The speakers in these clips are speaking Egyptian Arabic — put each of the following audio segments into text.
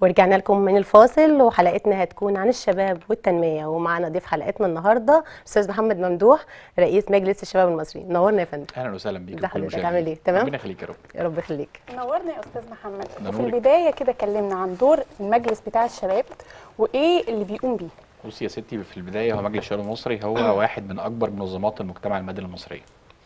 ورجعنا لكم من الفاصل وحلقتنا هتكون عن الشباب والتنميه ومعنا ضيف حلقتنا النهارده استاذ محمد ممدوح رئيس مجلس الشباب المصري نورنا يا فندم اهلا وسهلا بيك ازي وكل حضرتك؟ مشاهدين. عامل ايه؟ تمام؟ ربنا يخليك يا رب يا رب يخليك نورنا يا استاذ محمد ده في نورك. البدايه كده اتكلمنا عن دور المجلس بتاع الشباب وايه اللي بيقوم بيه بصي يا ستي في البدايه هو مجلس الشباب المصري هو واحد من اكبر منظمات المجتمع المدني المصريه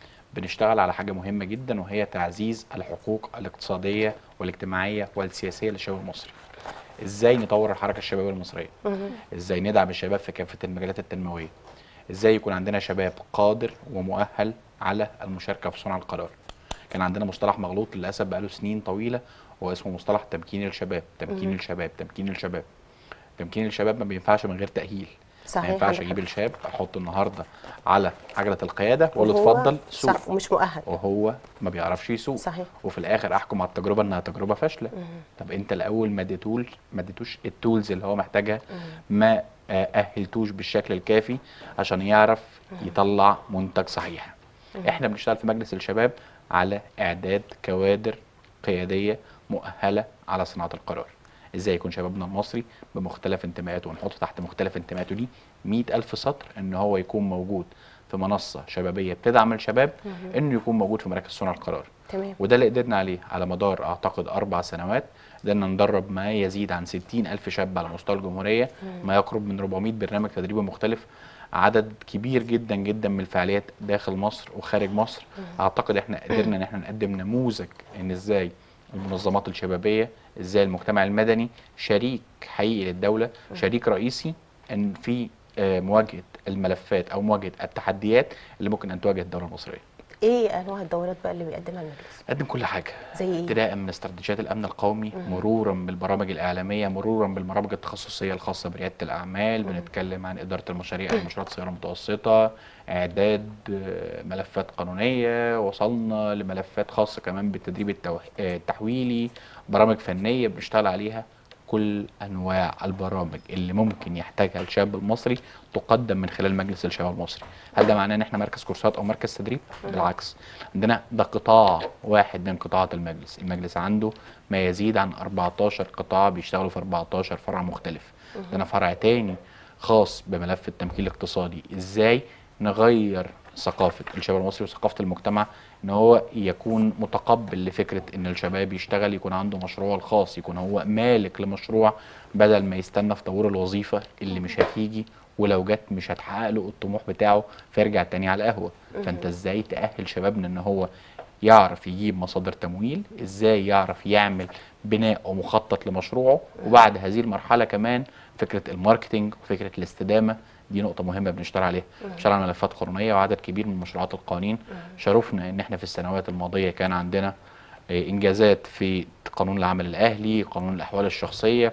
بنشتغل على حاجه مهمه جدا وهي تعزيز الحقوق الاقتصاديه والاجتماعيه والسياسيه للشباب المصري ازاي نطور الحركه الشبابيه المصريه ازاي ندعم الشباب في كافه المجالات التنمويه ازاي يكون عندنا شباب قادر ومؤهل على المشاركه في صنع القرار كان عندنا مصطلح مغلوط للاسف بقاله سنين طويله هو اسمه مصطلح تمكين الشباب تمكين الشباب تمكين الشباب تمكين الشباب ما بينفعش من غير تأهيل صحيح ما ينفعش عندك اجيب حق. الشاب احطه النهارده على عجله القياده واقول له وهو- اتفضل سوق صح ومش مؤهل وهو ما بيعرفش يسوق صحيح. وفي الاخر احكم على التجربه انها تجربه فاشله طب انت الاول ما اديتول ما اديتوش التولز اللي هو محتاجها ما آه، اهلتوش بالشكل الكافي عشان يعرف يطلع منتج صحيح احنا بنشتغل في مجلس الشباب على اعداد كوادر قياديه مؤهله على صناعه القرار ازاي يكون شبابنا المصري بمختلف انتماءاته ونحط تحت مختلف انتماءاته دي مئة ألف سطر ان هو يكون موجود في منصة شبابية بتدعم الشباب انه يكون موجود في مراكز صنع القرار تمام وده اللي قدرنا عليه على مدار اعتقد اربع سنوات قدرنا ندرب ما يزيد عن 60 الف شاب على مستوى الجمهوريه ما يقرب من 400 برنامج تدريبي مختلف عدد كبير جدا جدا من الفعاليات داخل مصر وخارج مصر اعتقد احنا قدرنا ان احنا نقدم نموذج ان ازاي المنظمات الشبابيه ازاي المجتمع المدني شريك حقيقي للدوله شريك رئيسي ان في آه، مواجهه الملفات او مواجهه التحديات اللي ممكن ان تواجه الدوله المصريه ايه انواع الدورات بقى اللي بيقدمها المجلس قدم كل حاجه زي ايه ابتداء من استراتيجيات الامن القومي مرورا بالبرامج الاعلاميه مرورا بالبرامج التخصصيه الخاصه برياده الاعمال بنتكلم عن اداره المشاريع المشروعات الصغيره المتوسطه اعداد آه، ملفات قانونيه وصلنا لملفات خاصه كمان بالتدريب التوح- آه، التحويلي برامج فنيه بنشتغل عليها كل انواع البرامج اللي ممكن يحتاجها الشاب المصري تقدم من خلال مجلس الشباب المصري هل ده معناه ان احنا مركز كورسات او مركز تدريب بالعكس عندنا ده قطاع واحد من قطاعات المجلس المجلس عنده ما يزيد عن 14 قطاع بيشتغلوا في 14 فرع مختلف عندنا فرع تاني خاص بملف التمكين الاقتصادي ازاي نغير ثقافة الشباب المصري وثقافة المجتمع ان هو يكون متقبل لفكرة ان الشباب يشتغل يكون عنده مشروع الخاص يكون هو مالك لمشروع بدل ما يستنى في طابور الوظيفة اللي مش هتيجي ولو جت مش هتحقق له الطموح بتاعه فيرجع تاني على القهوة فانت ازاي تأهل شبابنا ان هو يعرف يجيب مصادر تمويل ازاي يعرف يعمل بناء ومخطط لمشروعه وبعد هذه المرحله كمان فكره الماركتينج وفكره الاستدامه دي نقطة مهمة بنشتغل عليها بنشتغل على ملفات قانونية وعدد كبير من مشروعات القوانين شرفنا ان احنا في السنوات الماضية كان عندنا آه، انجازات في قانون العمل الاهلي قانون الاحوال الشخصية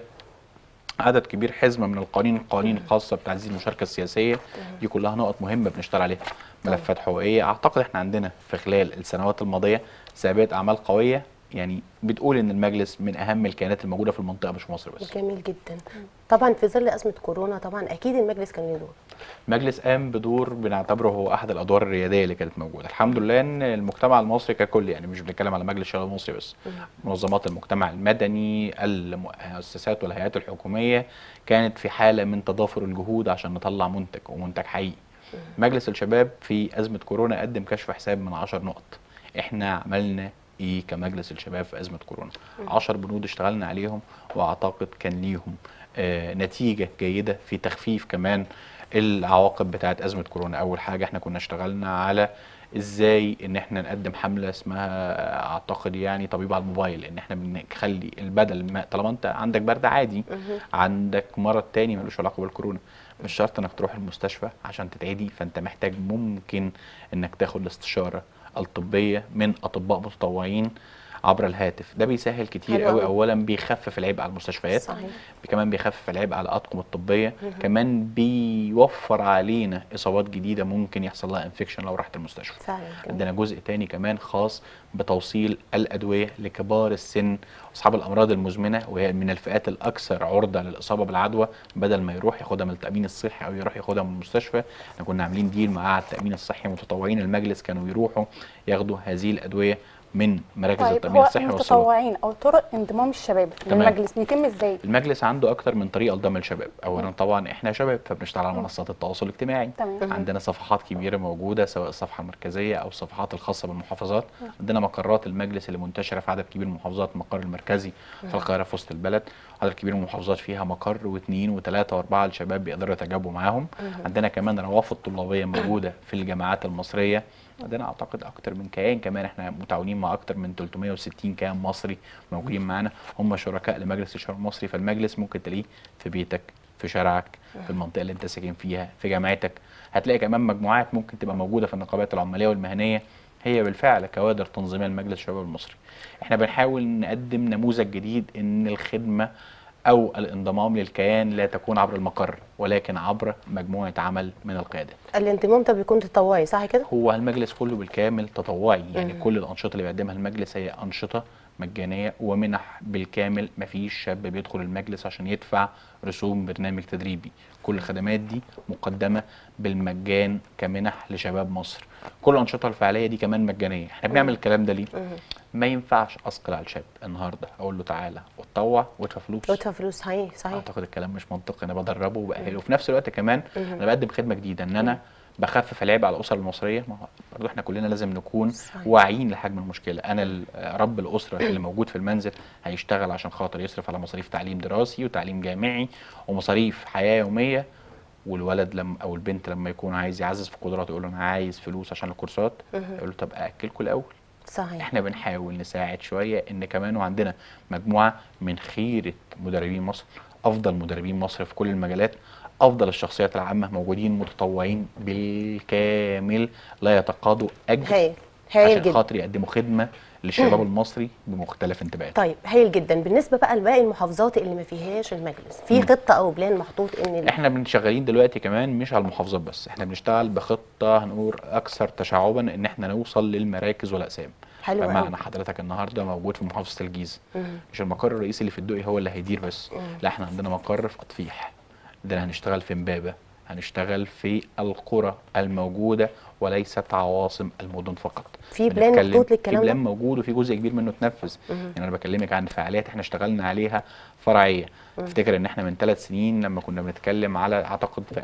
عدد كبير حزمه من القوانين القوانين الخاصه بتعزيز المشاركه السياسيه دي كلها نقط مهمه بنشتغل عليها ملفات حقوقيه اعتقد احنا عندنا في خلال السنوات الماضيه سابقه اعمال قويه يعني بتقول ان المجلس من اهم الكيانات الموجوده في المنطقه مش في مصر بس جميل جدا طبعا في ظل ازمه كورونا طبعا اكيد المجلس كان له دور المجلس قام بدور بنعتبره هو احد الادوار الرياديه اللي كانت موجوده الحمد لله ان المجتمع المصري ككل يعني مش بنتكلم على مجلس الشباب المصري بس منظمات المجتمع المدني المؤسسات والهيئات الحكوميه كانت في حاله من تضافر الجهود عشان نطلع منتج ومنتج حقيقي مجلس الشباب في ازمه كورونا قدم كشف حساب من 10 نقط احنا عملنا ايه كمجلس الشباب في ازمه كورونا 10 بنود اشتغلنا عليهم واعتقد كان ليهم آه نتيجه جيده في تخفيف كمان العواقب بتاعت ازمه كورونا اول حاجه احنا كنا اشتغلنا على ازاي ان احنا نقدم حمله اسمها آه، اعتقد يعني طبيب على الموبايل ان احنا بنخلي البدل ما طالما انت عندك برد عادي عندك مرض تاني ملوش علاقه بالكورونا مش شرط انك تروح المستشفى عشان تتعدي فانت محتاج ممكن انك تاخد الاستشاره الطبيه من اطباء متطوعين عبر الهاتف ده بيسهل كتير حلو قوي أوي. اولا بيخفف العبء على المستشفيات صحيح. كمان بيخفف العبء على الاطقم الطبيه كمان بيوفر علينا اصابات جديده ممكن يحصل لها انفكشن لو راحت المستشفى فعلا جميل. عندنا جزء تاني كمان خاص بتوصيل الادويه لكبار السن واصحاب الامراض المزمنه وهي من الفئات الاكثر عرضه للاصابه بالعدوى بدل ما يروح ياخدها من التامين الصحي او يروح ياخدها من المستشفى احنا كنا عاملين ديل مع التامين الصحي متطوعين المجلس كانوا يروحوا ياخدوا هذه الادويه من مراكز طيب التامين هو الصحي والصالات المتطوعين او طرق انضمام الشباب تمام. للمجلس بيتم ازاي؟ المجلس عنده اكتر من طريقه لضم الشباب اولا طبعا احنا شباب فبنشتغل على منصات التواصل الاجتماعي تمام عندنا صفحات كبيره موجوده سواء الصفحه المركزيه او الصفحات الخاصه بالمحافظات عندنا مقرات المجلس اللي منتشره في عدد كبير من المحافظات المقر المركزي في القاهره في وسط البلد عدد كبير من المحافظات فيها مقر واثنين وثلاثه واربعه الشباب بيقدروا يتجاوبوا معاهم عندنا كمان روافد طلابيه موجوده في الجامعات المصريه عندنا اعتقد اكتر من كيان كمان احنا متعاونين مع اكتر من 360 كيان مصري موجودين معانا هم شركاء لمجلس الشباب المصري فالمجلس ممكن تلاقيه في بيتك في شارعك في المنطقه اللي انت ساكن فيها في جامعتك هتلاقي كمان مجموعات ممكن تبقى موجوده في النقابات العماليه والمهنيه هي بالفعل كوادر تنظيميه لمجلس الشباب المصري احنا بنحاول نقدم نموذج جديد ان الخدمه او الانضمام للكيان لا تكون عبر المقر ولكن عبر مجموعه عمل من القيادات الانضمام ده بيكون تطوعي صح كده؟ هو المجلس كله بالكامل تطوعي يعني كل الانشطه اللي بيقدمها المجلس هي انشطه مجانيه ومنح بالكامل مفيش شاب بيدخل المجلس عشان يدفع رسوم برنامج تدريبي كل الخدمات دي مقدمه بالمجان كمنح لشباب مصر كل الانشطه الفعاليه دي كمان مجانيه احنا بنعمل الكلام ده ليه ما ينفعش اثقل على الشاب النهارده اقول له تعالى واتطوع وادفع فلوس وادفع فلوس صحيح صحيح اعتقد الكلام مش منطقي انا بدربه وبأهله وفي نفس الوقت كمان انا بقدم خدمه جديده ان انا بخفف العبء على الاسر المصريه ما هو برضه احنا كلنا لازم نكون صحيح. واعيين لحجم المشكله انا ال- رب الاسره اللي موجود في المنزل هيشتغل عشان خاطر يصرف على مصاريف تعليم دراسي وتعليم جامعي ومصاريف حياه يوميه والولد لما او البنت لما يكون عايز يعزز في قدراته يقول له انا عايز فلوس عشان الكورسات يقول له طب اكلكم الاول صحيح احنا بنحاول نساعد شويه ان كمان وعندنا مجموعه من خيره مدربين مصر افضل مدربين مصر في كل المجالات افضل الشخصيات العامه موجودين متطوعين بالكامل لا يتقاضوا اجر هايل هايل عشان جدا خاطر يقدموا خدمه للشباب المصري بمختلف انتباهاته طيب هايل جدا بالنسبه بقى لباقي المحافظات اللي ما فيهاش المجلس في خطه او بلان محطوط ان ال- احنا بنشغلين دلوقتي كمان مش على المحافظات بس احنا بنشتغل بخطه هنقول اكثر تشعبا ان احنا نوصل للمراكز والاقسام حلو قوي بمعنى حضرتك النهارده موجود في محافظه الجيزه مش المقر الرئيسي اللي في الدقي هو اللي هيدير بس لا احنا عندنا مقر في اطفيح عندنا هنشتغل في امبابه هنشتغل في القرى الموجوده وليست عواصم المدن فقط في بلان بنتكلم- محطوط للكلام في ده؟ بلان موجود وفي جزء كبير منه اتنفذ يعني انا بكلمك عن فعاليات احنا اشتغلنا عليها فرعيه افتكر ان احنا من ثلاث سنين لما كنا بنتكلم على اعتقد في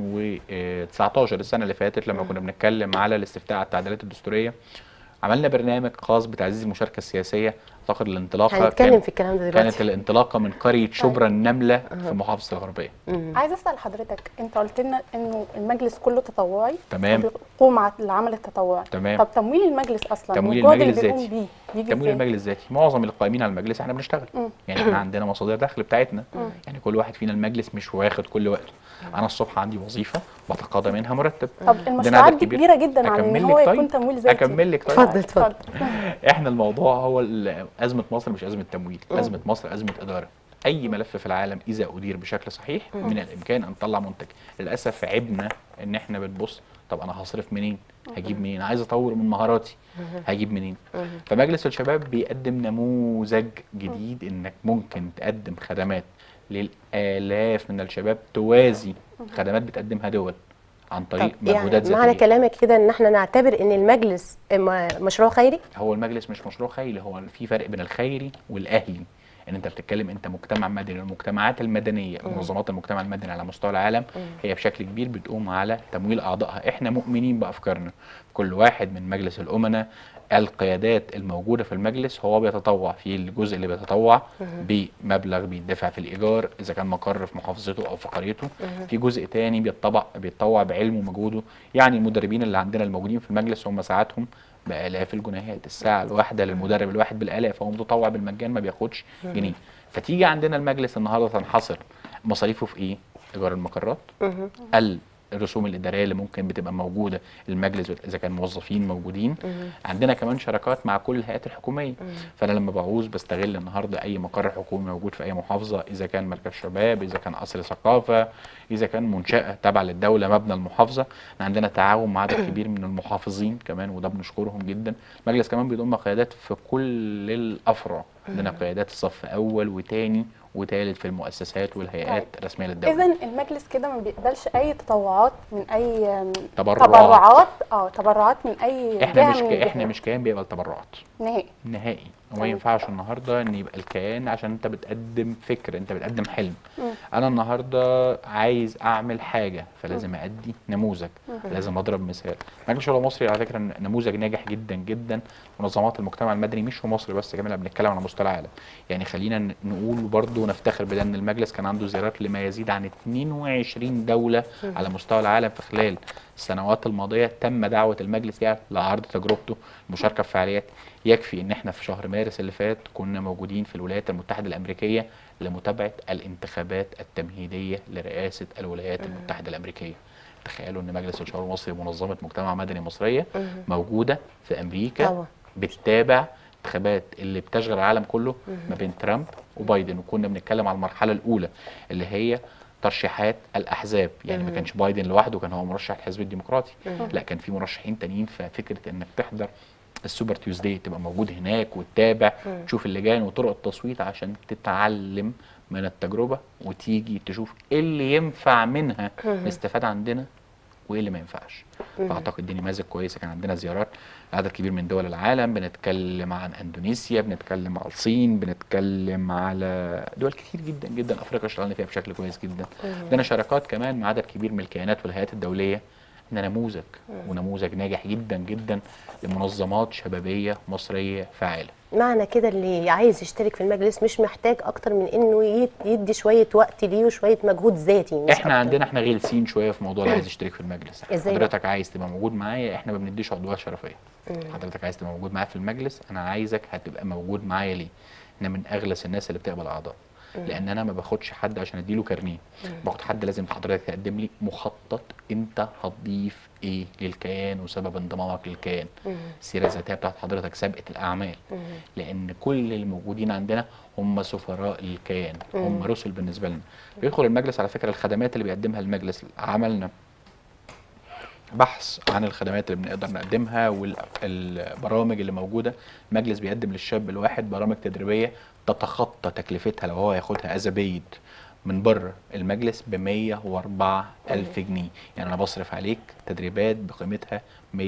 2019 السنه اللي فاتت لما كنا بنتكلم على الاستفتاء على التعديلات الدستوريه عملنا برنامج خاص بتعزيز المشاركه السياسيه اعتقد الانطلاقه هنتكلم كان- في الكلام ده كانت دلوقتي الانطلاقه من قريه شبرا النمله في محافظه الغربيه عايزه اسال حضرتك انت قلت لنا انه المجلس كله تطوعي تمام. بيقوم على العمل التطوعي تمام. طب تمويل المجلس اصلا تمويل والجهد المجلس اللي بيقوم ذاتي. بيه بيجي تمويل ازاي؟ المجلس الذاتي معظم القائمين على المجلس احنا بنشتغل يعني احنا عندنا مصادر دخل بتاعتنا يعني كل واحد فينا المجلس مش واخد كل وقته انا الصبح عندي وظيفه بتقاضى منها مرتب طب عندنا المشروعات عدد دي كبير. كبيره جدا عن ان أكمل هو لك يكون طيب؟ تمويل ذاتي اكمل لك طيب اتفضل اتفضل احنا الموضوع هو ال- ازمه مصر مش ازمه تمويل ازمه مصر ازمه اداره اي ملف في العالم اذا ادير بشكل صحيح من الامكان ان نطلع منتج للاسف عيبنا ان احنا بنبص طب انا هصرف منين هجيب منين عايز اطور من مهاراتي هجيب منين فمجلس الشباب بيقدم نموذج جديد انك ممكن تقدم خدمات للالاف من الشباب توازي خدمات بتقدمها دول عن طريق طب مجهودات يعني معنى ذاتيه كلامك كده ان احنا نعتبر ان المجلس م- مشروع خيري هو المجلس مش مشروع خيري هو في فرق بين الخيري والاهلي ان انت بتتكلم انت مجتمع مدني المجتمعات المدنيه منظمات المجتمع المدني على مستوى العالم هي بشكل كبير بتقوم على تمويل اعضائها احنا مؤمنين بافكارنا كل واحد من مجلس الامناء القيادات الموجوده في المجلس هو بيتطوع في الجزء اللي بيتطوع بمبلغ بيدفع في الايجار اذا كان مقر في محافظته او في قريته في جزء تاني بيتطوع بيتطوع بعلمه ومجهوده يعني المدربين اللي عندنا الموجودين في المجلس هم ساعاتهم بالاف الجنيهات الساعه الواحده للمدرب الواحد بالالاف هو متطوع بالمجان ما بياخدش جنيه فتيجي عندنا المجلس النهارده تنحصر مصاريفه في ايه ايجار المقرات الرسوم الاداريه اللي ممكن بتبقى موجوده المجلس اذا كان موظفين موجودين عندنا كمان شراكات مع كل الهيئات الحكوميه فانا لما بعوز بستغل النهارده اي مقر حكومي موجود في اي محافظه اذا كان مركز شباب اذا كان قصر ثقافه اذا كان منشاه تابعه للدوله مبنى المحافظه احنا عندنا تعاون مع عدد كبير من المحافظين كمان وده بنشكرهم جدا المجلس كمان بيضم قيادات في كل الافرع عندنا قيادات الصف اول وتاني وثالث في المؤسسات والهيئات الرسميه للدوله اذا المجلس كده ما بيقبلش اي تطوعات من اي آم، تبرعات. تبرعات اه تبرعات من اي احنا جهه مش من ك... احنا الجهات. مش كيان بيقبل تبرعات نهائي نهائي وما تمام. ينفعش النهارده ان يبقى الكيان عشان انت بتقدم فكر انت بتقدم حلم انا النهارده عايز اعمل حاجه فلازم ادي نموذج لازم اضرب مثال مجلس الشورى المصري على فكره نموذج ناجح جدا جدا منظمات المجتمع المدني مش في مصر بس كمان احنا بنتكلم على مستوى العالم يعني خلينا ن- نقول برضه نفتخر بده ان المجلس كان عنده زيارات لما يزيد عن 22 دوله على مستوى العالم في خلال السنوات الماضيه تم دعوه المجلس يعني لعرض تجربته المشاركه في فعاليات يكفي ان احنا في شهر مارس اللي فات كنا موجودين في الولايات المتحده الامريكيه لمتابعه الانتخابات التمهيديه لرئاسه الولايات المتحده الامريكيه تخيلوا ان مجلس الشعور المصري منظمه مجتمع مدني مصريه موجوده في امريكا طبعا. بتتابع انتخابات اللي بتشغل العالم كله ما بين ترامب وبايدن وكنا بنتكلم على المرحله الاولى اللي هي ترشيحات الاحزاب يعني ما كانش بايدن لوحده كان هو مرشح الحزب الديمقراطي لا كان في مرشحين تانيين ففكره انك تحضر السوبر تيوزداي تبقى موجود هناك وتتابع تشوف اللجان وطرق التصويت عشان تتعلم من التجربه وتيجي تشوف ايه اللي ينفع منها نستفاد عندنا وايه اللي ما ينفعش فاعتقد دي نماذج كويسه كان عندنا زيارات عدد كبير من دول العالم بنتكلم عن اندونيسيا بنتكلم على الصين بنتكلم على دول كتير جدا جدا افريقيا اشتغلنا فيها بشكل كويس جدا عندنا شراكات كمان مع عدد كبير من الكيانات والهيئات الدوليه عندنا نموذج ونموذج ناجح جدا جدا لمنظمات شبابيه مصريه فاعله معنى كده اللي عايز يشترك في المجلس مش محتاج اكتر من انه يد- يدي شويه وقت ليه وشويه مجهود ذاتي مش احنا أكتر. عندنا احنا غلسين شويه في موضوع اللي عايز يشترك في المجلس إزاي بقى؟ حضرتك عايز تبقى موجود معايا احنا ما بنديش عضويه شرفيه حضرتك عايز تبقى موجود معايا في المجلس انا عايزك هتبقى موجود معايا ليه احنا من اغلس الناس اللي بتقبل اعضاء لان انا ما باخدش حد عشان اديله كارنيه باخد حد لازم حضرتك تقدم لي مخطط انت هتضيف ايه للكيان وسبب انضمامك للكيان السيره الذاتيه بتاعت حضرتك سابقه الاعمال لان كل الموجودين عندنا هم سفراء للكيان هم رسل بالنسبه لنا بيدخل المجلس على فكره الخدمات اللي بيقدمها المجلس عملنا بحث عن الخدمات اللي بنقدر نقدمها والبرامج اللي موجوده المجلس بيقدم للشاب الواحد برامج تدريبيه تتخطى تكلفتها لو هو ياخدها از بيد من بره المجلس ب 104 ألف جنيه يعني أنا بصرف عليك تدريبات بقيمتها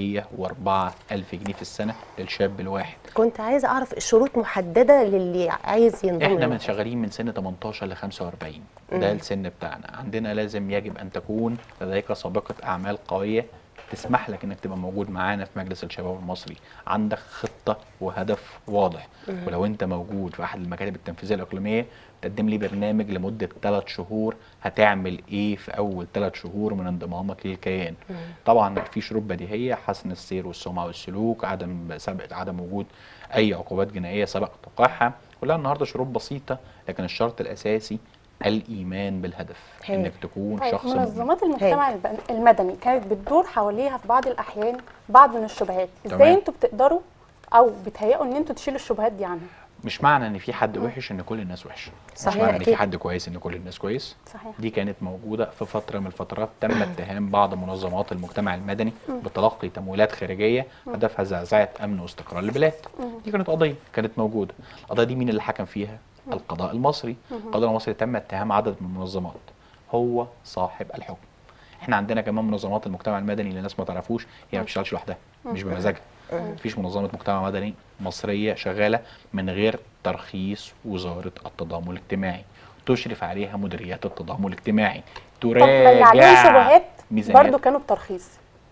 104 ألف جنيه في السنة للشاب الواحد كنت عايزه اعرف الشروط محدده للي عايز ينضم احنا من للمجلس. شغالين من سن 18 ل 45 ده السن بتاعنا عندنا لازم يجب ان تكون لديك سابقه اعمال قويه تسمح لك انك تبقى موجود معانا في مجلس الشباب المصري عندك خطه وهدف واضح ولو انت موجود في احد المكاتب التنفيذيه الاقليميه تقدم لي برنامج لمده ثلاث شهور هتعمل ايه في اول ثلاث شهور من انضمامك للكيان طبعا في شروط بديهيه حسن السير والسمعه والسلوك عدم سبق عدم وجود اي عقوبات جنائيه سبق توقيعها كلها النهارده شروط بسيطه لكن الشرط الاساسي الايمان بالهدف هايل. انك تكون طيب شخص مؤمن. منظمات المجتمع الب- المدني كانت بتدور حواليها في بعض الاحيان بعض من الشبهات ازاي تمام. انتوا بتقدروا او بتهيئوا ان انتوا تشيلوا الشبهات دي عنها مش معنى ان في حد وحش ان كل الناس وحشه مش صحيح، معنى ان في أكيد. حد كويس ان كل الناس كويس صحيح دي كانت موجوده في فتره من الفترات تم اتهام بعض منظمات المجتمع المدني بتلقي تمويلات خارجيه هدفها زعزعه امن واستقرار البلاد دي كانت قضيه كانت موجوده القضيه دي مين اللي حكم فيها القضاء المصري القضاء المصري تم اتهام عدد من المنظمات هو صاحب الحكم احنا عندنا كمان منظمات المجتمع المدني اللي الناس ما تعرفوش هي ما بتشتغلش لوحدها مش بمزاجها مفيش منظمه مجتمع مدني مصريه شغاله من غير ترخيص وزاره التضامن الاجتماعي تشرف عليها مديريات التضامن الاجتماعي طب ما اللي تراجع عليهم شبهات ميزانيات برضو كانوا بترخيص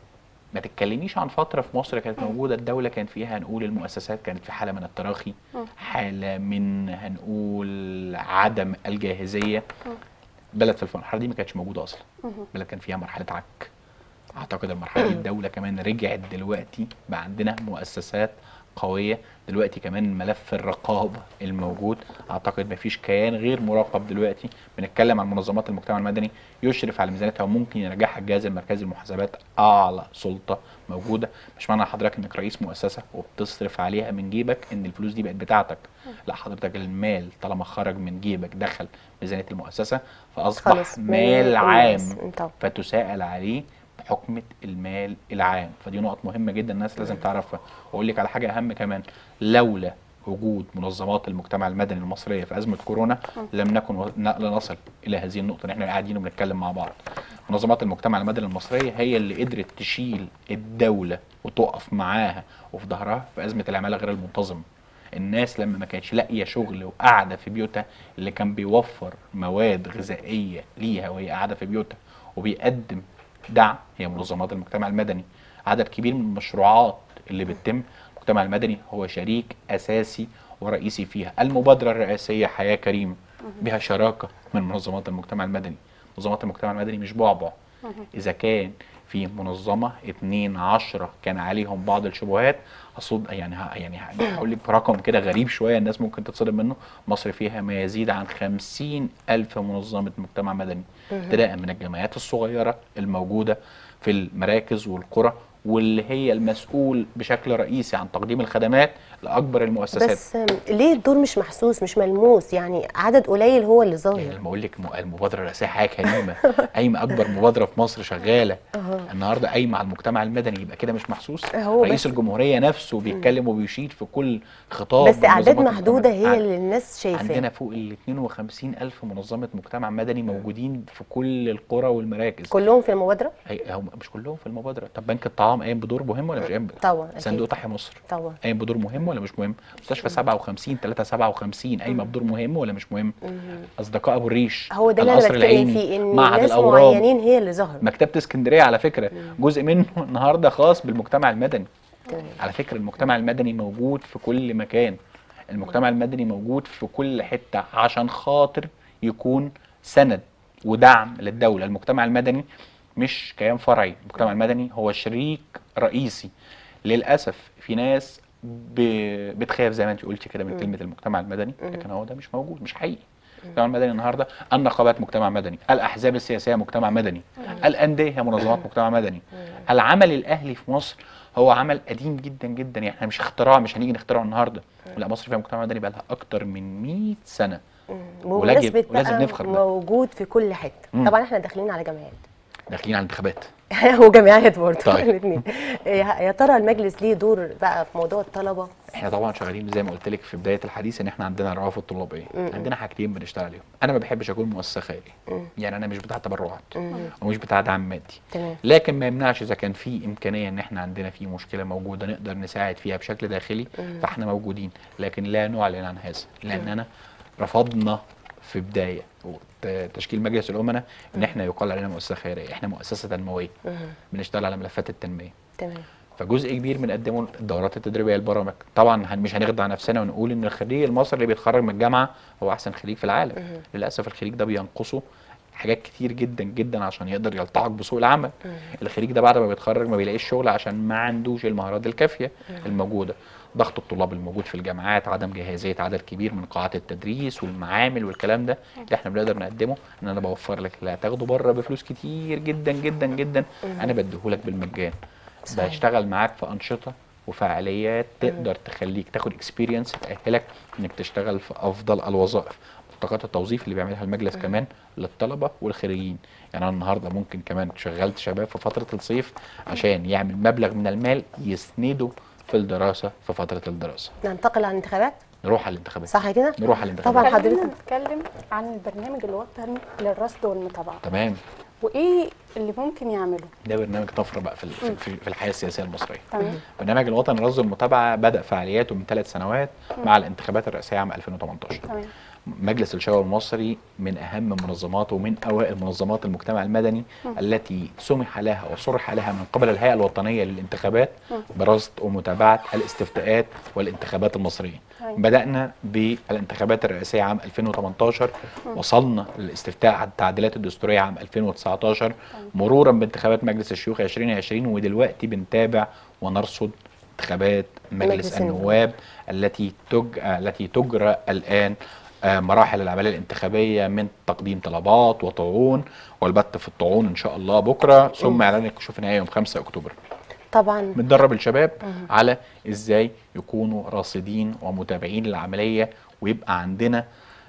ما تتكلميش عن فتره في مصر كانت موجوده الدوله كان فيها هنقول المؤسسات كانت في حاله من التراخي حاله من هنقول عدم الجاهزيه بلد في المرحله دي ما كانتش موجوده اصلا بلد كان فيها مرحله عك اعتقد المرحله دي الدوله كمان رجعت دلوقتي بقى عندنا مؤسسات قويه دلوقتي كمان ملف الرقابه الموجود اعتقد ما فيش كيان غير مراقب دلوقتي بنتكلم عن منظمات المجتمع المدني يشرف على ميزانيتها وممكن يراجعها الجهاز المركزي للمحاسبات اعلى سلطه موجوده مش معنى حضرتك انك رئيس مؤسسه وبتصرف عليها من جيبك ان الفلوس دي بقت بتاعتك لا حضرتك المال طالما خرج من جيبك دخل ميزانيه المؤسسه فاصبح خلاص، مال مال عام الناس. طبعا. فتساءل عليه بحكمة المال العام فدي نقط مهمة جدا الناس لازم تعرفها واقول لك على حاجة اهم كمان لولا وجود منظمات المجتمع المدني المصريه في ازمه كورونا لم نكن و- ن- لنصل الى هذه النقطه ان احنا قاعدين وبنتكلم مع بعض. منظمات المجتمع المدني المصريه هي اللي قدرت تشيل الدوله وتقف معاها وفي ظهرها في ازمه العماله غير المنتظمه. الناس لما ما كانتش لاقيه شغل وقاعده في بيوتها اللي كان بيوفر مواد غذائيه ليها وهي قاعده في بيوتها وبيقدم دعم هي منظمات المجتمع المدني عدد كبير من المشروعات اللي بتتم المجتمع المدني هو شريك اساسي ورئيسي فيها المبادره الرئاسيه حياه كريمه بها شراكه من منظمات المجتمع المدني منظمات المجتمع المدني مش بعبع اذا كان في منظمه اتنين عشرة كان عليهم بعض الشبهات اصد يعني ه- يعني ه- هقول لك رقم كده غريب شويه الناس ممكن تتصدم منه مصر فيها ما يزيد عن خمسين الف منظمه مجتمع مدني ابتداء من الجمعيات الصغيره الموجوده في المراكز والقرى واللي هي المسؤول بشكل رئيسي عن تقديم الخدمات لاكبر المؤسسات بس آم، ليه الدور مش محسوس مش ملموس يعني عدد قليل هو اللي يعني ظاهر لما اقول لك م- المبادره الرئاسيه حياه كريمه قايمه اكبر مبادره في مصر شغاله النهارده قايمه على المجتمع المدني يبقى كده مش محسوس هو رئيس بس- الجمهوريه نفسه بيتكلم وبيشيد في كل خطاب بس اعداد منظمات محدوده المجتمع. هي اللي الناس شايفاه عندنا فوق ال 52 الف منظمه مجتمع مدني موجودين في كل القرى والمراكز كلهم في المبادره هي- هم مش كلهم في المبادره طب بنك الطعام قايم بدور مهم ولا مش قايم طبعا أكيد. صندوق تحيا مصر طبعا قايم بدور مهم ولا مش مهم مستشفى 57 357 قايمه بدور مهم ولا مش مهم اصدقاء ابو الريش هو ده اللي انا القصر بتكلم العيني فيه ان معهد ناس الاورام معينين هي اللي ظهروا مكتبه اسكندريه على فكره جزء منه النهارده خاص بالمجتمع المدني تمام. على فكره المجتمع المدني موجود في كل مكان المجتمع المدني موجود في كل حته عشان خاطر يكون سند ودعم للدوله المجتمع المدني مش كيان فرعي المجتمع المدني هو شريك رئيسي للاسف في ناس ب... بتخاف زي ما انت قلتي كده من كلمه المجتمع المدني لكن هو ده مش موجود مش حقيقي المجتمع المدني النهارده النقابات مجتمع مدني الاحزاب السياسيه مجتمع مدني الانديه هي منظمات مجتمع مدني العمل الاهلي في مصر هو عمل قديم جدا جدا يعني احنا مش اختراع مش هنيجي نخترعه النهارده لا مصر فيها مجتمع مدني بقى لها اكتر من 100 سنه بمناسبه ولازم- ولازم بقى نفخر بده. موجود في كل حته مم. طبعا احنا داخلين على جامعات داخلين على الانتخابات وجامعات برضه طيب. الاثنين يا ترى المجلس ليه دور بقى في موضوع الطلبه احنا طبعا شغالين زي ما قلت لك في بدايه الحديث ان احنا عندنا الروافد الطلابيه عندنا حاجتين بنشتغل عليهم انا ما بحبش اكون مؤسسه خيريه يعني انا مش بتاع تبرعات ومش بتاع دعم مادي تمام لكن ما يمنعش اذا كان في امكانيه ان احنا عندنا في مشكله موجوده نقدر نساعد فيها بشكل داخلي فاحنا موجودين لكن لا نعلن عن هذا لاننا رفضنا في بدايه وت- تشكيل مجلس الامناء ان احنا يقال علينا مؤسسه خيريه احنا مؤسسه تنمويه بنشتغل على ملفات التنميه تمام فجزء كبير بنقدمه الدورات التدريبيه البرامج طبعا هن- مش هنخدع نفسنا ونقول ان الخريج المصري اللي بيتخرج من الجامعه هو احسن خريج في العالم للاسف الخريج ده بينقصه حاجات كتير جدا جدا عشان يقدر يلتحق بسوق العمل الخريج ده بعد ما بيتخرج ما بيلاقيش شغل عشان ما عندوش المهارات الكافيه الموجوده ضغط الطلاب الموجود في الجامعات عدم جاهزيه عدد كبير من قاعات التدريس والمعامل والكلام ده اللي احنا بنقدر نقدمه ان انا بوفر لك اللي هتاخده بره بفلوس كتير جدا جدا جدا انا بديهولك بالمجان صحيح. بشتغل معاك في انشطه وفعاليات تقدر تخليك تاخد اكسبيرينس تاهلك انك تشتغل في افضل الوظائف ملتقيات التوظيف اللي بيعملها المجلس كمان للطلبه والخريجين يعني انا النهارده ممكن كمان شغلت شباب في فتره الصيف عشان يعمل مبلغ من المال يسنده في الدراسه في فتره الدراسه ننتقل على الانتخابات نروح على الانتخابات صح كده نروح على الانتخابات طبعا خلينا حضرتك نتكلم عن البرنامج الوطني للرصد والمتابعه تمام وايه اللي ممكن يعمله ده برنامج طفره بقى في ال- في- في في الحياه السياسيه المصريه تمام برنامج الوطني للرصد والمتابعه بدا فعالياته من ثلاث سنوات مع الانتخابات الرئاسيه عام 2018 تمام مجلس الشورى المصري من اهم منظمات ومن اوائل منظمات المجتمع المدني التي سمح لها وصرح لها من قبل الهيئه الوطنيه للانتخابات برصد ومتابعه الاستفتاءات والانتخابات المصريه. تمام. بدانا بالانتخابات الرئاسيه عام 2018 وصلنا للاستفتاء على التعديلات الدستوريه عام 2019 مرورا بانتخابات مجلس الشيوخ 2020 ودلوقتي بنتابع ونرصد انتخابات مجلس, مجلس النواب. النواب التي تج... التي تجرى الان آه، مراحل العمليه الانتخابيه من تقديم طلبات وطعون والبت في الطعون ان شاء الله بكره ثم اعلان الكشوف النهائي يوم 5 اكتوبر طبعا بندرب الشباب على ازاي يكونوا راصدين ومتابعين للعمليه ويبقى عندنا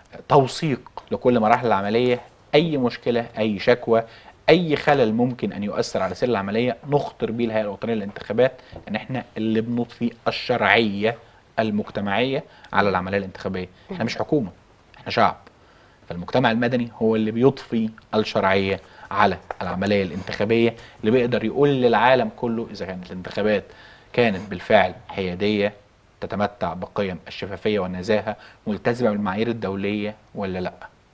توثيق لكل مراحل العمليه اي مشكله اي شكوى اي خلل ممكن ان يؤثر على سير العمليه نخطر به الهيئه الوطنيه للانتخابات ان احنا اللي بنضفي الشرعيه المجتمعيه على العمليه الانتخابيه احنا مش حكومه احنا شعب فالمجتمع المدني هو اللي بيضفي الشرعيه على العمليه الانتخابيه اللي بيقدر يقول للعالم كله اذا كانت الانتخابات كانت بالفعل حياديه تتمتع بقيم الشفافيه والنزاهه ملتزمه بالمعايير الدوليه ولا لا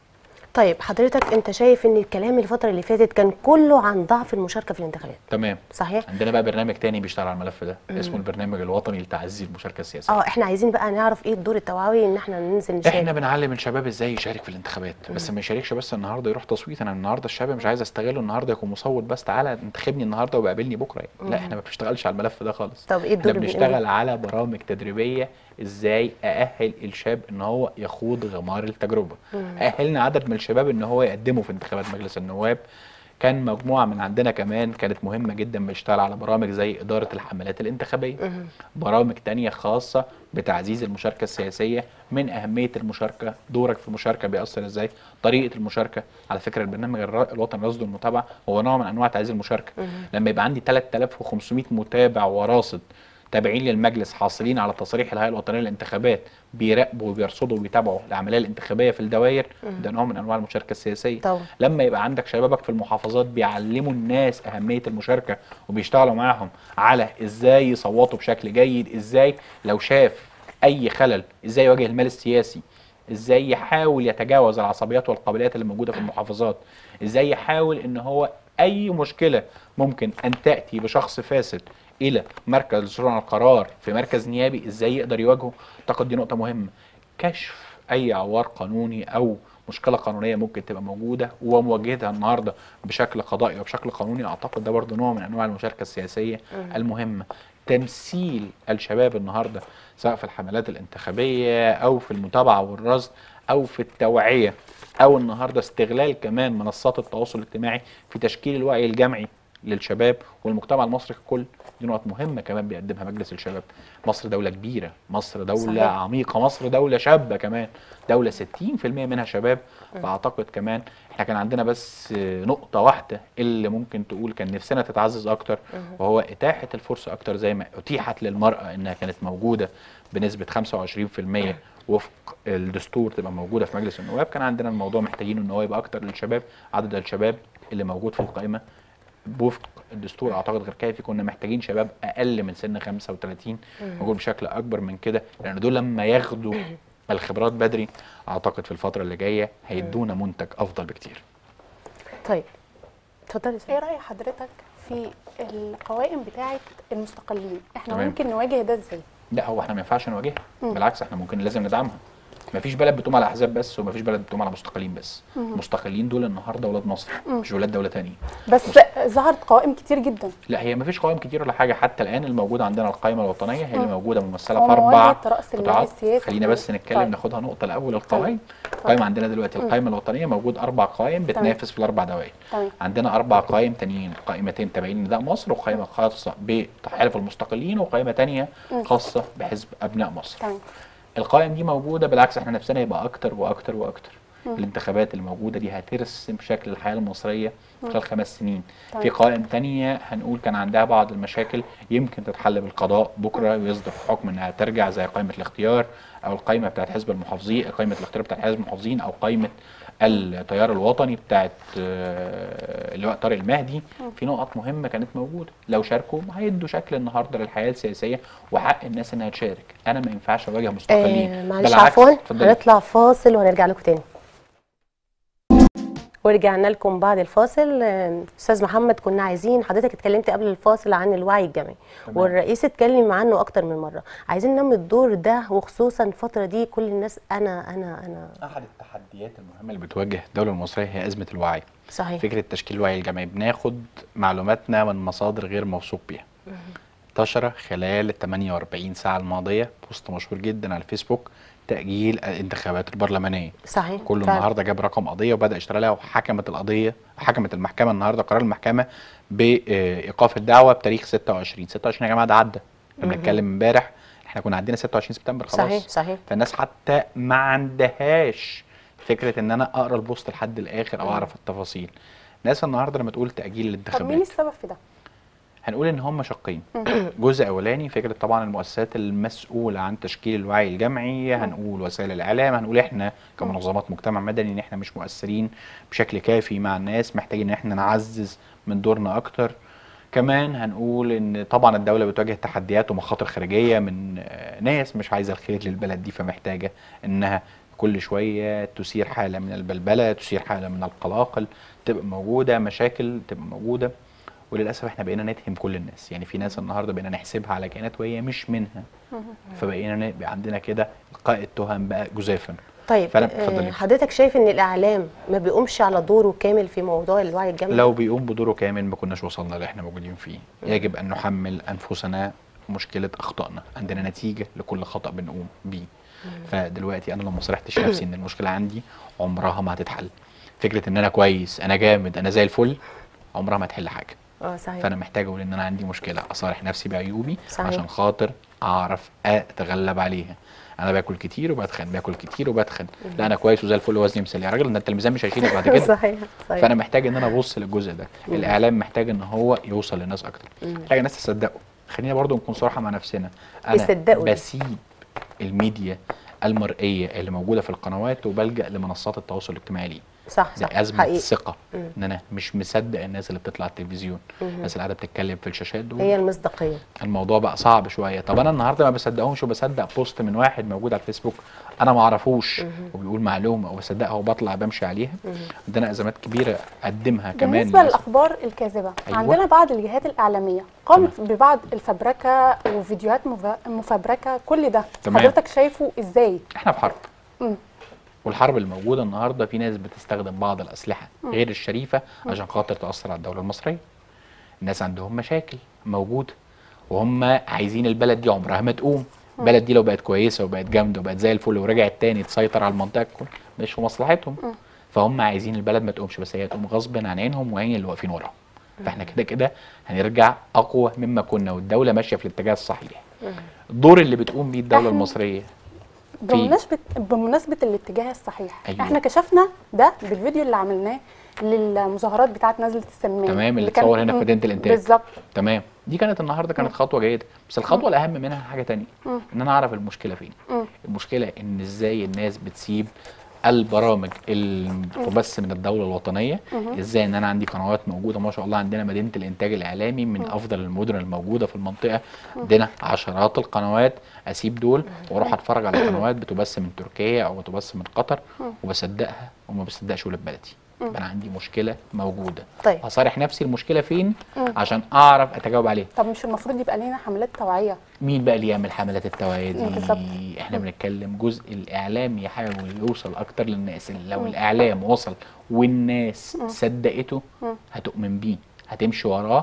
طيب حضرتك انت شايف ان الكلام الفتره اللي فاتت كان كله عن ضعف المشاركه في الانتخابات تمام صحيح عندنا بقى برنامج تاني بيشتغل على الملف ده اسمه البرنامج الوطني لتعزيز المشاركه السياسيه اه احنا عايزين بقى نعرف ايه الدور التوعوي ان احنا ننزل نشارك احنا بنعلم الشباب ازاي يشارك في الانتخابات بس ما يشاركش بس النهارده يروح تصويت انا النهارده الشاب مش عايز استغله النهارده يكون مصوت بس تعالى انتخبني النهارده وقابلني بكره لا احنا ما بنشتغلش على الملف ده خالص طب ايه الدور احنا اللي بنشتغل على برامج تدريبيه ازاي ااهل الشاب ان هو يخوض غمار التجربه اهلنا عدد من الشباب ان هو يقدموا في انتخابات مجلس النواب كان مجموعه من عندنا كمان كانت مهمه جدا بنشتغل على برامج زي اداره الحملات الانتخابيه برامج تانية خاصه بتعزيز المشاركه السياسيه من اهميه المشاركه دورك في المشاركه بيأثر ازاي طريقه المشاركه على فكره البرنامج الر- الوطني الرصد والمتابعه هو نوع من انواع تعزيز المشاركه لما يبقى عندي 3500 متابع وراصد تابعين للمجلس حاصلين على تصريح الهيئه الوطنيه للانتخابات بيراقبوا وبيرصدوا وبيتابعوا العمليه الانتخابيه في الدوائر ده نوع من انواع المشاركه السياسيه طبعا. لما يبقى عندك شبابك في المحافظات بيعلموا الناس اهميه المشاركه وبيشتغلوا معاهم على ازاي يصوتوا بشكل جيد ازاي لو شاف اي خلل ازاي يواجه المال السياسي ازاي يحاول يتجاوز العصبيات والقابليات اللي موجوده في المحافظات ازاي يحاول ان هو اي مشكله ممكن ان تاتي بشخص فاسد الى مركز صنع القرار في مركز نيابي ازاي يقدر يواجهه اعتقد دي نقطه مهمه كشف اي عوار قانوني او مشكله قانونيه ممكن تبقى موجوده ومواجهتها النهارده بشكل قضائي وبشكل قانوني اعتقد ده برضه نوع من انواع المشاركه السياسيه المهمه تمثيل الشباب النهارده سواء في الحملات الانتخابيه او في المتابعه والرصد او في التوعيه او النهارده استغلال كمان منصات التواصل الاجتماعي في تشكيل الوعي الجمعي للشباب والمجتمع المصري ككل دي نقط مهمه كمان بيقدمها مجلس الشباب مصر دوله كبيره مصر دوله صحيح. صحيح. عميقه مصر دوله شابه كمان دوله 60% منها شباب فاعتقد كمان احنا كان عندنا بس نقطه واحده اللي ممكن تقول كان نفسنا تتعزز اكتر وهو اتاحه الفرصه اكتر زي ما اتيحت للمراه انها كانت موجوده بنسبه 25% وفق الدستور تبقى موجوده في مجلس النواب كان عندنا الموضوع محتاجين ان هو يبقى اكتر للشباب عدد الشباب اللي موجود في القائمه بوفق الدستور اعتقد غير كافي كنا محتاجين شباب اقل من سن 35 موجود بشكل اكبر من كده لان دول لما ياخدوا الخبرات بدري اعتقد في الفتره اللي جايه هيدونا منتج افضل بكتير طيب اتفضلي ايه سارة. راي حضرتك في القوائم بتاعه المستقلين احنا تمام. ممكن نواجه ده ازاي لا هو احنا ما ينفعش نواجهها بالعكس احنا ممكن لازم ندعمها مفيش بلد بتقوم على احزاب بس ومفيش بلد بتقوم على مستقلين بس المستقلين دول النهارده ولاد مصر مش ولاد دوله تانية بس ظهرت قوائم كتير جدا لا هي مفيش قوائم كتير ولا حاجه حتى الان الموجوده عندنا القائمه الوطنيه هي اللي موجوده ممثله في اربع ومواجهة رأس المال قطاعات السياسي. خلينا بس نتكلم طيب. ناخدها نقطه الاول القوائم القائمه عندنا دلوقتي القائمه الوطنيه موجود اربع قوائم بتنافس في الاربع دوائر تمام. عندنا اربع قوائم تانيين قائمتين تابعين لنداء مصر وقائمه خاصه بتحالف المستقلين وقائمه تانية خاصه بحزب ابناء مصر تمام القائم دي موجوده بالعكس احنا نفسنا يبقى اكتر واكتر واكتر الانتخابات الموجوده دي هترسم شكل الحياه المصريه خلال خمس سنين تمام. في قوائم تانية هنقول كان عندها بعض المشاكل يمكن تتحل بالقضاء بكره ويصدر حكم انها ترجع زي قائمه الاختيار او القائمه بتاعت حزب المحافظين قائمه الاختيار بتاعت حزب المحافظين او قائمه التيار الوطني بتاعت آه، اللواء طارق المهدي في نقط مهمه كانت موجوده لو شاركوا هيدوا شكل النهارده للحياه السياسيه وحق الناس انها تشارك انا ما ينفعش اواجه مستقلين آه معلش بالعكس، عفوا اتفضلي. هنطلع فاصل وهنرجع لكم تاني ورجعنا لكم بعد الفاصل آه، استاذ محمد كنا عايزين حضرتك اتكلمت قبل الفاصل عن الوعي الجمعي تمام. والرئيس اتكلم عنه اكتر من مره عايزين ننمي الدور ده وخصوصا الفتره دي كل الناس انا انا انا احد التحديات المهمه اللي بتواجه الدوله المصريه هي ازمه الوعي صحيح فكره تشكيل الوعي الجمعي بناخد معلوماتنا من مصادر غير موثوق بيها انتشر خلال ال 48 ساعه الماضيه بوست مشهور جدا على الفيسبوك تاجيل الانتخابات البرلمانيه صحيح كله فعلا. النهارده جاب رقم قضيه وبدا يشتغل عليها وحكمت القضيه حكمت المحكمه النهارده قرار المحكمه بايقاف الدعوه بتاريخ 26 26 يا جماعه ده عدى احنا بنتكلم امبارح احنا كنا عندنا 26 سبتمبر خلاص صحيح صحيح فالناس حتى ما عندهاش فكره ان انا اقرا البوست لحد الاخر او اعرف التفاصيل الناس النهارده لما تقول تاجيل طب مين الانتخابات السبب في ده هنقول ان هم شقين جزء اولاني فكره طبعا المؤسسات المسؤوله عن تشكيل الوعي الجمعي هنقول وسائل الاعلام هنقول احنا كمنظمات مجتمع مدني ان احنا مش مؤثرين بشكل كافي مع الناس محتاجين ان احنا نعزز من دورنا اكتر كمان هنقول ان طبعا الدوله بتواجه تحديات ومخاطر خارجيه من آه، ناس مش عايزه الخير للبلد دي فمحتاجه انها كل شويه تثير حاله من البلبله تثير حاله من القلاقل تبقى موجوده مشاكل تبقى موجوده وللاسف احنا بقينا نتهم كل الناس يعني في ناس النهارده بقينا نحسبها على كائنات وهي مش منها فبقينا ن- بقى عندنا كده القاء التهم بقى جزافا طيب فأنا- آه، اتفضلي. حضرتك شايف ان الاعلام ما بيقومش على دوره كامل في موضوع الوعي الجمعي لو بيقوم بدوره كامل ما كناش وصلنا اللي احنا موجودين فيه يجب ان نحمل انفسنا مشكله اخطائنا عندنا نتيجه لكل خطا بنقوم بيه فدلوقتي انا لو ما صرحتش نفسي ان المشكله عندي عمرها ما هتتحل فكره ان انا كويس انا جامد انا زي الفل عمرها ما تحل حاجه اه صحيح فانا محتاج اقول ان انا عندي مشكله اصارح نفسي بعيوبي صحيح. عشان خاطر اعرف اتغلب عليها انا باكل كتير وبتخن باكل كتير وبتخن لا انا كويس وزي الفل وزني مثالي يا راجل ده انت الميزان مش هيشيلك بعد كده صحيح صحيح فانا محتاج ان انا ابص للجزء ده الاعلام محتاج ان هو يوصل للناس اكتر محتاج الناس تصدقه خلينا برضو نكون صراحه مع نفسنا انا يصدقوا دي. بسيب الميديا المرئيه اللي موجوده في القنوات وبلجا لمنصات التواصل الاجتماعي ليه صح ده صح ازمه حقيقي ثقه ان انا مش مصدق الناس اللي بتطلع على التلفزيون الناس اللي قاعده بتتكلم في الشاشات دول هي المصداقيه الموضوع بقى صعب شويه طب انا النهارده ما بصدقهمش وبصدق بوست من واحد موجود على الفيسبوك انا ما اعرفوش وبيقول معلومه وبصدقها وبطلع بمشي عليها عندنا ازمات كبيره اقدمها كمان بالنسبه للناس. للاخبار الكاذبه أيوة. عندنا بعض الجهات الاعلاميه قامت ببعض الفبركه وفيديوهات مف- مفبركه كل ده تمام. حضرتك شايفه ازاي احنا في حرب مم. والحرب الموجوده النهارده في ناس بتستخدم بعض الاسلحه غير الشريفه عشان خاطر تاثر على الدوله المصريه الناس عندهم مشاكل موجوده وهم عايزين البلد دي عمرها ما تقوم البلد دي لو بقت كويسه وبقت جامده وبقت زي الفل ورجعت تاني تسيطر على المنطقه الكل مش في مصلحتهم فهم عايزين البلد ما تقومش بس هي تقوم غصب عن عينهم وعين اللي واقفين وراهم فاحنا كده كده هنرجع اقوى مما كنا والدوله ماشيه في الاتجاه الصحيح الدور اللي بتقوم بيه الدوله إحنا- المصريه بمناسبه بمناسبه الاتجاه الصحيح أيوة. احنا كشفنا ده بالفيديو اللي عملناه للمظاهرات بتاعه نزله السلميه تمام، اللي كان- اتصور هنا في مم، مدينة الإنتاج. بالظبط تمام دي كانت النهارده كانت خطوه جيده بس الخطوه الاهم منها حاجه تانية ان انا اعرف المشكله فين مم. المشكله ان ازاي الناس بتسيب البرامج المبث من الدوله الوطنيه ازاي ان انا عندي قنوات موجوده ما شاء الله عندنا مدينه الانتاج الاعلامي من افضل المدن الموجوده في المنطقه عندنا عشرات القنوات اسيب دول واروح اتفرج على قنوات بتبث من تركيا او بتبث من قطر وبصدقها وما بصدقش ولاد بلدي يبقى انا عندي مشكله موجوده طيب. هصارح نفسي المشكله فين عشان اعرف اتجاوب عليها طب مش المفروض يبقى لينا حملات توعيه مين بقى اللي يعمل حملات التوعيه دي بالظبط. احنا بنتكلم جزء الاعلام يحاول يوصل اكتر للناس لو الاعلام وصل والناس صدقته هتؤمن بيه هتمشي وراه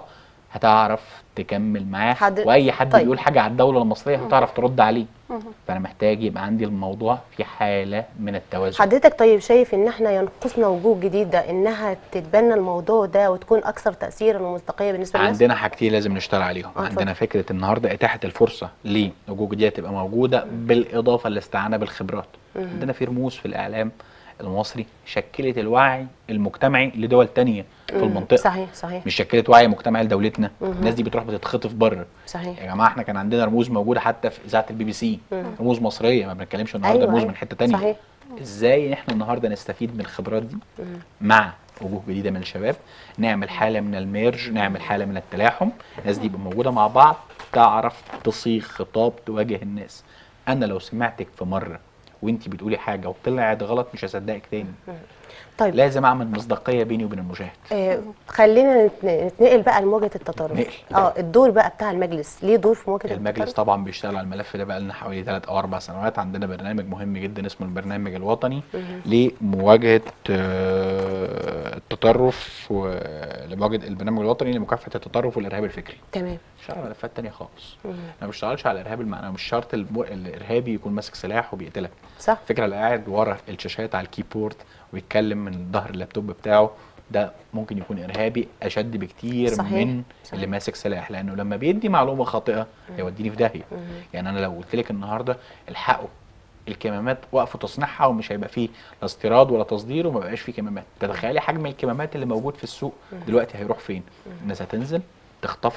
هتعرف تكمل معاه حد- واي حد طيب. بيقول حاجه على الدوله المصريه هتعرف ترد عليه فانا محتاج يبقى عندي الموضوع في حاله من التوازن حضرتك طيب شايف ان احنا ينقصنا وجوه جديده انها تتبنى الموضوع ده وتكون اكثر تاثيرا ومصداقيه بالنسبه للناس عندنا حاجتين لازم نشتغل عليهم اه، عندنا فكره النهارده اتاحه الفرصه لوجوه جديده تبقى موجوده بالاضافه للاستعانه بالخبرات عندنا في رموز في الاعلام المصري شكلت الوعي المجتمعي لدول تانية في المنطقه صحيح صحيح مش شكلت وعي مجتمعي لدولتنا الناس دي بتروح بتتخطف بره صحيح يا جماعه احنا كان عندنا رموز موجوده حتى في اذاعه البي بي سي رموز مصريه ما بنتكلمش النهارده أيوة، رموز أيوة. من حته تانية صحيح. ازاي احنا النهارده نستفيد من الخبرات دي مع وجوه جديده من الشباب نعمل حاله من الميرج نعمل حاله من التلاحم الناس دي يبقى موجوده مع بعض تعرف تصيغ خطاب تواجه الناس انا لو سمعتك في مره وانت بتقولي حاجه وطلعت غلط مش هصدقك تاني طيب لازم اعمل مصداقيه بيني وبين المشاهد آه خلينا نت- نتنقل بقى لمواجهه التطرف نقل. اه الدور بقى بتاع المجلس ليه دور في مواجهه المجلس التطرف طبعا بيشتغل على الملف ده بقى لنا حوالي ثلاث او اربع سنوات عندنا برنامج مهم جدا اسمه البرنامج الوطني لمواجهه آه، التطرف ولمواجهه البرنامج الوطني لمكافحه التطرف والارهاب الفكري تمام بيشتغل على ملفات تانية خالص انا ما بشتغلش على الارهاب المعنوي مش شرط المو... الارهابي يكون ماسك سلاح وبيقتلك صح فكره اللي قاعد ورا الشاشات على الكيبورد ويتكلم من ظهر اللابتوب بتاعه ده ممكن يكون ارهابي اشد بكتير صحيح، من صحيح. اللي ماسك سلاح لانه لما بيدي معلومه خاطئه هيوديني في داهيه يعني انا لو قلت لك النهارده الحقوا الكمامات وقفوا تصنيعها ومش هيبقى فيه لا استيراد ولا تصدير وما بقاش فيه كمامات تتخيلي حجم الكمامات اللي موجود في السوق دلوقتي هيروح فين الناس هتنزل تخطفه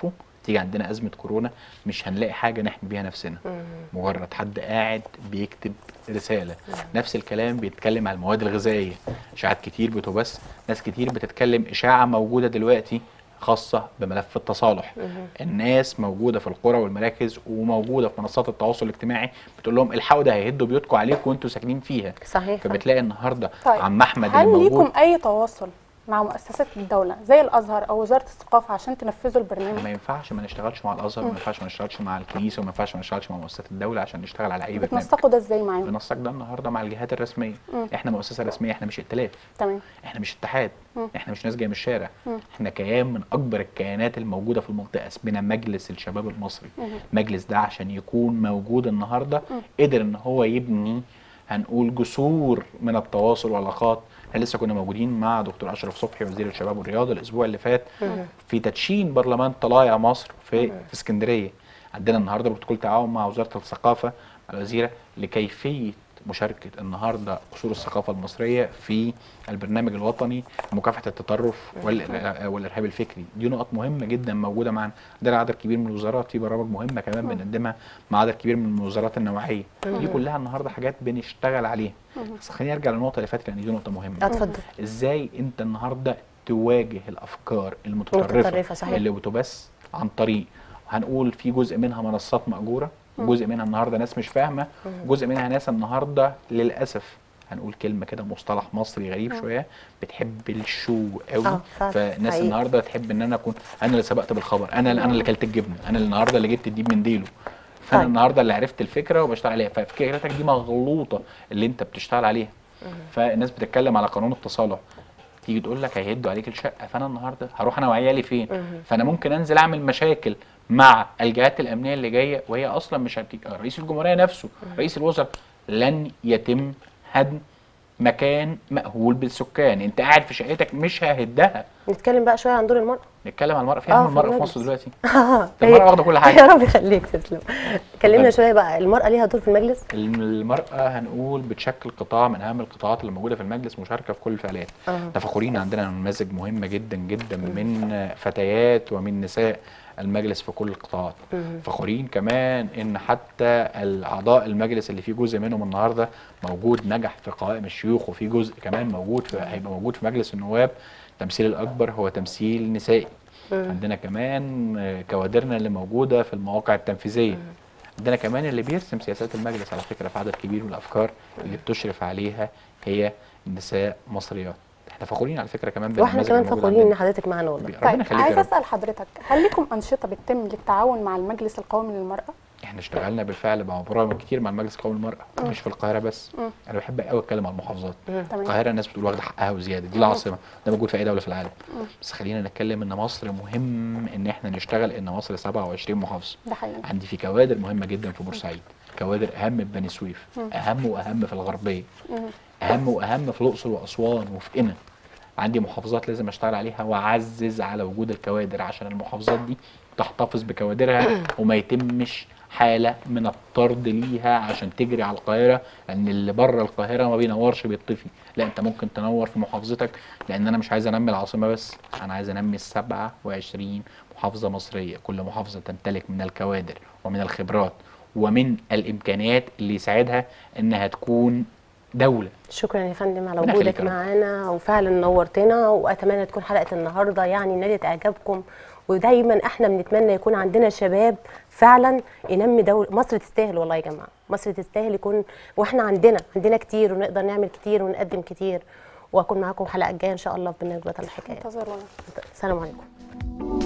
تيجي عندنا ازمه كورونا مش هنلاقي حاجه نحمي بيها نفسنا مجرد حد قاعد بيكتب رساله نفس الكلام بيتكلم على المواد الغذائيه اشاعات كتير بتبث ناس كتير بتتكلم اشاعه موجوده دلوقتي خاصه بملف التصالح الناس موجوده في القرى والمراكز وموجوده في منصات التواصل الاجتماعي بتقول لهم الحقوا ده هيهدوا بيوتكم عليكم وانتوا ساكنين فيها صحيح فبتلاقي النهارده طيب، عم احمد اللي هل موجود ليكم اي تواصل مع مؤسسات الدوله زي الازهر او وزاره الثقافه عشان تنفذوا البرنامج ما ينفعش ما نشتغلش مع الازهر ما ينفعش ما نشتغلش مع الكنيسه وما ينفعش ما نشتغلش مع مؤسسات الدوله عشان نشتغل على اي برنامج بتنسقوا ده ازاي معاهم بنسق ده النهارده مع الجهات الرسميه احنا مؤسسه رسميه احنا مش ائتلاف تمام احنا مش اتحاد مم. احنا مش ناس جايه من الشارع مم. احنا كيان من اكبر الكيانات الموجوده في المنطقه اسمنا مجلس الشباب المصري مم. مجلس ده عشان يكون موجود النهارده مم. قدر ان هو يبني هنقول جسور من التواصل والعلاقات احنا لسه كنا موجودين مع دكتور اشرف صبحي وزير الشباب والرياضه الاسبوع اللي فات في تدشين برلمان طلايع مصر في في اسكندريه عندنا النهارده بروتوكول تعاون مع وزاره الثقافه مع الوزيره لكيفيه مشاركه النهارده قصور الثقافه المصريه في البرنامج الوطني لمكافحه التطرف والإر- والارهاب الفكري دي نقط مهمه جدا موجوده معانا عندنا عدد كبير من الوزارات في برامج مهمه كمان بنقدمها مع عدد كبير من الوزارات النوعيه دي كلها النهارده حاجات بنشتغل عليها بس خليني ارجع للنقطه اللي فاتت لان دي نقطه مهمه اتفضل ازاي انت النهارده تواجه الافكار المتطرفه المتطرفة، صحيح. اللي بتبث عن طريق هنقول في جزء منها منصات مأجورة جزء منها النهارده ناس مش فاهمه جزء منها ناس النهارده للاسف هنقول كلمه كده مصطلح مصري غريب شويه بتحب الشو قوي آه، فعلا. فالناس حقيقي. النهارده تحب ان انا اكون انا اللي سبقت بالخبر انا انا اللي كلت الجبنه انا اللي النهارده اللي جبت الديب من ديله فانا طيب. النهارده اللي عرفت الفكره وبشتغل عليها ففكرتك دي مغلوطه اللي انت بتشتغل عليها فالناس بتتكلم على قانون التصالح تيجي تقول لك هيهدوا عليك الشقه فانا النهارده هروح انا وعيالي فين فانا ممكن انزل اعمل مشاكل مع الجهات الامنيه اللي جايه وهي اصلا مش هتيجي رئيس الجمهوريه نفسه رئيس الوزراء لن يتم هدم مكان مأهول بالسكان انت قاعد في شقتك مش ههدها نتكلم بقى شويه عن دور المراه نتكلم عن المرأة في آه، أهم في المرأة في المجلس. مصر دلوقتي آه، ده المرأة واخدة كل حاجة. يا رب يخليك تسلم كلمنا اتفضل. شويه بقى المراه ليها دور في المجلس المرأة هنقول بتشكل قطاع من أهم القطاعات اللي موجودة في المجلس مشاركة في كل الفعاليات آه. ده فخورين عندنا نماذج مهمة جدا جدا من فتيات ومن نساء المجلس في كل القطاعات فخورين كمان ان حتى الاعضاء المجلس اللي فيه جزء منهم النهارده موجود نجح في قوائم الشيوخ وفي جزء كمان موجود في هيبقى موجود في مجلس النواب التمثيل الاكبر هو تمثيل نسائي عندنا كمان آه، كوادرنا اللي موجوده في المواقع التنفيذيه عندنا كمان اللي بيرسم سياسات المجلس على فكره في عدد كبير من الافكار اللي بتشرف عليها هي نساء مصريات احنا فخورين على فكره كمان واحنا بالنماذج كمان الموجودة فخورين ان عندنا. حضرتك معانا والله ربنا طيب يخليك يا عايزه رب. اسال حضرتك هل لكم انشطه بتتم للتعاون مع المجلس القومي للمراه احنا اشتغلنا بالفعل مع برامج كتير مع المجلس القومي للمرأة مش في القاهرة بس انا بحب قوي اتكلم عن المحافظات تمام القاهرة الناس بتقول واخدة حقها وزيادة دي العاصمة ده موجود في اي دولة في العالم بس خلينا نتكلم ان مصر مهم ان احنا نشتغل ان مصر 27 محافظة ده حقيقي عندي في كوادر مهمة جدا في بورسعيد كوادر اهم في بني سويف اهم واهم في الغربية اهم واهم في الاقصر واسوان وفي قنا عندي محافظات لازم اشتغل عليها واعزز على وجود الكوادر عشان المحافظات دي تحتفظ بكوادرها وما يتمش حاله من الطرد ليها عشان تجري على القاهره لان اللي بره القاهره ما بينورش بيطفي لا انت ممكن تنور في محافظتك لان انا مش عايز انمي العاصمه بس انا عايز انمي ال 27 محافظه مصريه كل محافظه تمتلك من الكوادر ومن الخبرات ومن الامكانيات اللي يساعدها انها تكون دوله شكرا يا فندم على ربنا وجودك يخليك يا رب. معانا وفعلا نورتنا واتمنى تكون حلقه النهارده يعني نالت اعجابكم ودايما احنا بنتمنى يكون عندنا شباب فعلا ينمي دول مصر تستاهل والله يا جماعه مصر تستاهل يكون واحنا عندنا عندنا كتير ونقدر نعمل كتير ونقدم كتير واكون معاكم الحلقه الجايه ان شاء الله في برنامج بطل الحكايه انتظرونا السلام عليكم